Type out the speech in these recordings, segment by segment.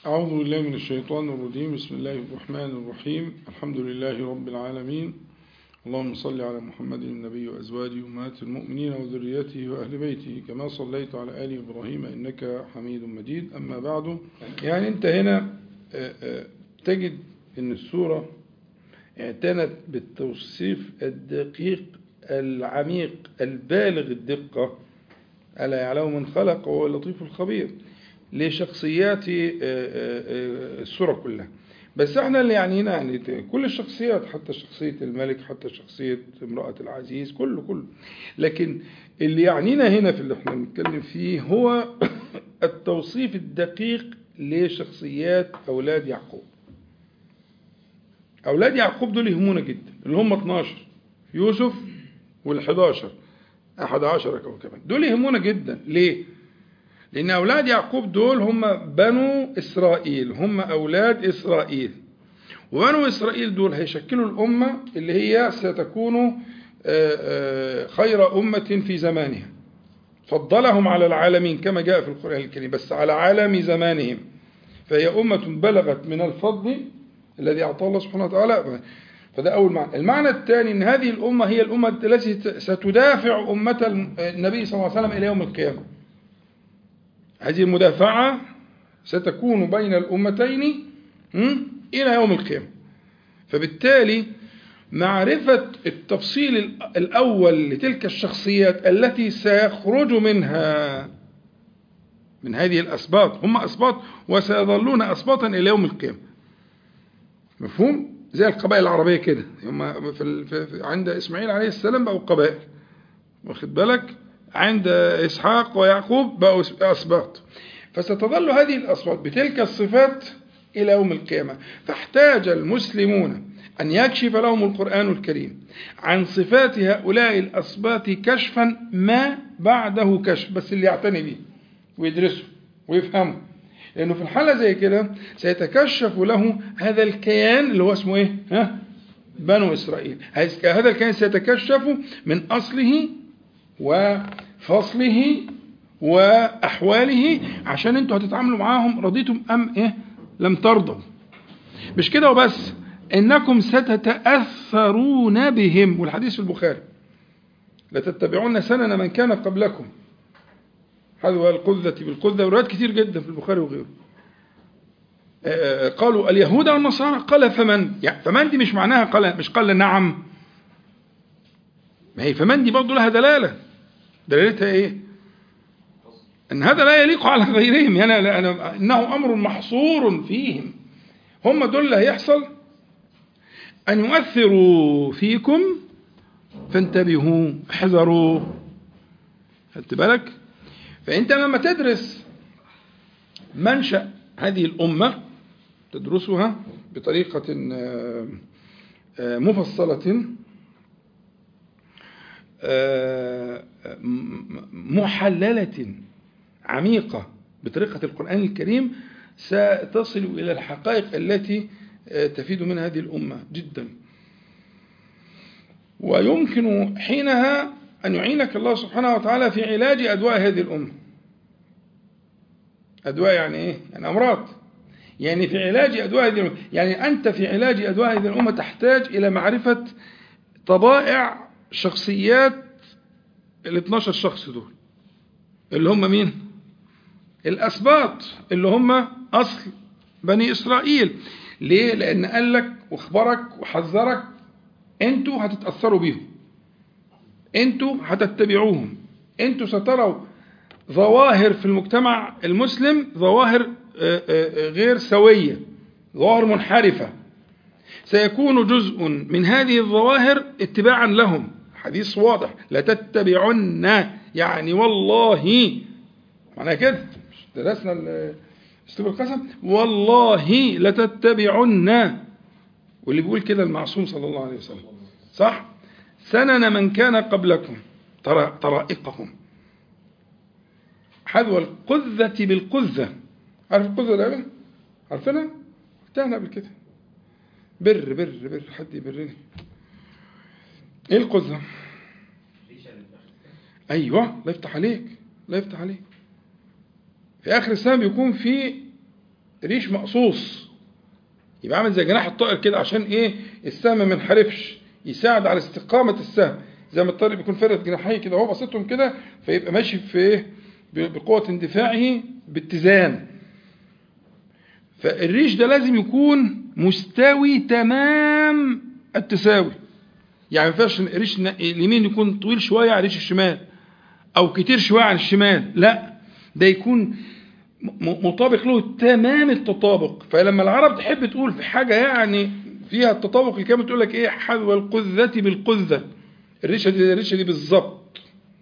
أعوذ بالله من الشيطان الرجيم بسم الله الرحمن الرحيم الحمد لله رب العالمين اللهم صل على محمد النبي وأزواجه أمهات المؤمنين وذريته وأهل بيته كما صليت على آل إبراهيم إنك حميد مجيد أما بعد يعني أنت هنا تجد أن السورة اعتنت بالتوصيف الدقيق العميق البالغ الدقة ألا يعلم من خلق وهو اللطيف الخبير لشخصيات السورة كلها بس احنا اللي يعنينا يعني كل الشخصيات حتى شخصية الملك حتى شخصية امرأة العزيز كله كله لكن اللي يعنينا هنا في اللي احنا بنتكلم فيه هو التوصيف الدقيق لشخصيات أولاد يعقوب أولاد يعقوب دول يهمونا جدا اللي هم 12 يوسف وال11 أحد عشر كوكبا دول يهمونا جدا ليه؟ لأن أولاد يعقوب دول هم بنو إسرائيل هم أولاد إسرائيل وبنو إسرائيل دول هيشكلوا الأمة اللي هي ستكون خير أمة في زمانها فضلهم على العالمين كما جاء في القرآن الكريم بس على عالم زمانهم فهي أمة بلغت من الفضل الذي أعطاه الله سبحانه وتعالى فده أول معنى المعنى الثاني أن هذه الأمة هي الأمة التي ستدافع أمة النبي صلى الله عليه وسلم إلى يوم القيامة هذه المدافعة ستكون بين الأمتين إلى يوم القيامة فبالتالي معرفة التفصيل الأول لتلك الشخصيات التي سيخرج منها من هذه الأسباط هم أسباط وسيظلون أسباطا إلى يوم القيامة مفهوم؟ زي القبائل العربية كده هم في في عند إسماعيل عليه السلام بقوا قبائل واخد بالك؟ عند إسحاق ويعقوب بقوا أسباط فستظل هذه الأسباط بتلك الصفات إلى يوم القيامة فاحتاج المسلمون أن يكشف لهم القرآن الكريم عن صفات هؤلاء الأسباط كشفا ما بعده كشف بس اللي يعتني به ويدرسه ويفهمه لأنه في الحالة زي كده سيتكشف له هذا الكيان اللي هو اسمه إيه؟ ها؟ بنو إسرائيل هذا الكيان سيتكشف من أصله وفصله وأحواله عشان انتوا هتتعاملوا معاهم رضيتم أم إيه لم ترضوا مش كده وبس إنكم ستتأثرون بهم والحديث في البخاري لتتبعون سنن من كان قبلكم حذو القذة بالقذة وروايات كتير جدا في البخاري وغيره قالوا اليهود والنصارى قال فمن يعني فمن دي مش معناها قال مش قال نعم ما هي فمن دي برضه لها دلالة دلالتها ايه ان هذا لا يليق على غيرهم يعني أنا انه امر محصور فيهم هم دول اللي هيحصل ان يؤثروا فيكم فانتبهوا احذروا خدت بالك فانت لما تدرس منشأ هذه الأمة تدرسها بطريقة مفصلة محللة عميقة بطريقة القرآن الكريم ستصل إلى الحقائق التي تفيد من هذه الأمة جدا ويمكن حينها أن يعينك الله سبحانه وتعالى في علاج أدواء هذه الأمة أدواء يعني إيه؟ يعني أمراض يعني في علاج أدواء هذه الأمة يعني أنت في علاج أدواء هذه الأمة تحتاج إلى معرفة طبائع شخصيات ال 12 شخص دول اللي هم مين الأسباط اللي هم أصل بني إسرائيل ليه لأن قال لك واخبرك وحذرك انتوا هتتأثروا بيهم انتوا هتتبعوهم انتوا ستروا ظواهر في المجتمع المسلم ظواهر غير سوية ظواهر منحرفة سيكون جزء من هذه الظواهر اتباعا لهم حديث واضح لتتبعن يعني والله معناها كده مش درسنا اسلوب القسم والله لتتبعن واللي بيقول كده المعصوم صلى الله عليه وسلم صح سنن من كان قبلكم ترى طرائقهم حذو القذة بالقذة عارف القذة ده عارفينها؟ قلتها قبل كده بر بر بر حد يبرني ايه القذة؟ ايوه الله يفتح عليك الله يفتح عليك في اخر السنه بيكون في ريش مقصوص يبقى عامل زي جناح الطائر كده عشان ايه السهم ما ينحرفش يساعد على استقامة السهم زي ما الطائر بيكون فارد جناحيه كده هو بسيطهم كده فيبقى ماشي في ايه بقوة اندفاعه باتزان فالريش ده لازم يكون مستوي تمام التساوي يعني ما ينفعش الريش اليمين يكون طويل شوية على الريش الشمال أو كتير شوية عن الشمال لا ده يكون مطابق له تمام التطابق فلما العرب تحب تقول في حاجة يعني فيها التطابق الكامل تقول لك ايه حذو القذة بالقذة الريشة دي الريشة دي بالظبط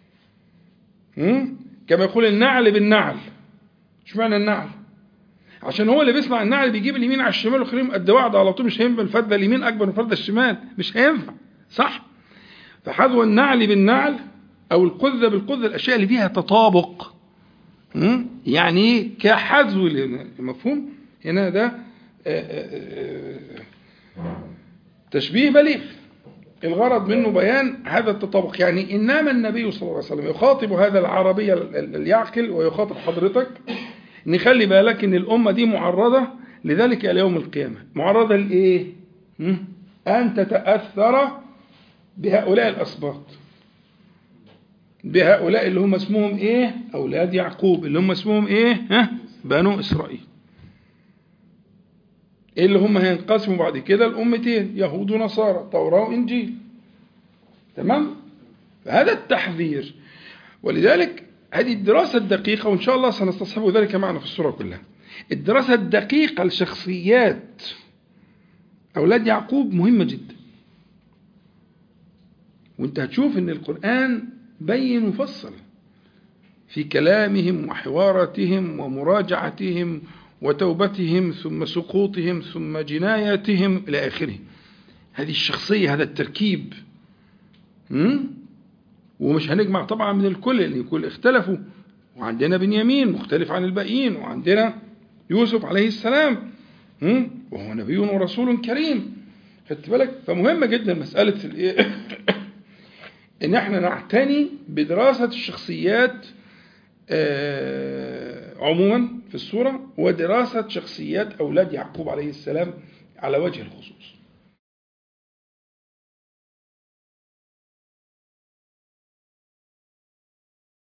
كما يقول النعل بالنعل مش معنى النعل عشان هو اللي بيسمع النعل بيجيب اليمين على الشمال ويخليهم قد بعض على طول مش هينفع الفردة اليمين أكبر من الفردة الشمال مش هينفع صح فحذو النعل بالنعل أو القذة بالقذة الأشياء اللي فيها تطابق يعني ايه كحذو مفهوم هنا ده تشبيه بليغ الغرض منه بيان هذا التطابق يعني إنما النبي صلى الله عليه وسلم يخاطب هذا العربي اللي يعقل ويخاطب حضرتك نخلي بالك ان الأمة دي معرضة لذلك إلى يوم القيامة معرضة لإيه أن تتأثر بهؤلاء الأسباط بهؤلاء اللي هم اسمهم ايه اولاد يعقوب اللي هم اسمهم ايه ها بنو اسرائيل اللي هم هينقسموا بعد كده الامتين يهود ونصارى توراه وانجيل تمام فهذا التحذير ولذلك هذه الدراسة الدقيقة وإن شاء الله سنستصحب ذلك معنا في السورة كلها الدراسة الدقيقة لشخصيات أولاد يعقوب مهمة جدا وانت هتشوف ان القرآن بين وفصل في كلامهم وحواراتهم ومراجعتهم وتوبتهم ثم سقوطهم ثم جناياتهم إلى آخره هذه الشخصية هذا التركيب ومش هنجمع طبعا من الكل لأن الكل اختلفوا وعندنا بنيامين مختلف عن الباقيين وعندنا يوسف عليه السلام وهو نبي ورسول كريم خدت بالك فمهمة جدا مسألة الايه ان احنا نعتني بدراسة الشخصيات عموما في الصورة ودراسة شخصيات أولاد يعقوب عليه السلام على وجه الخصوص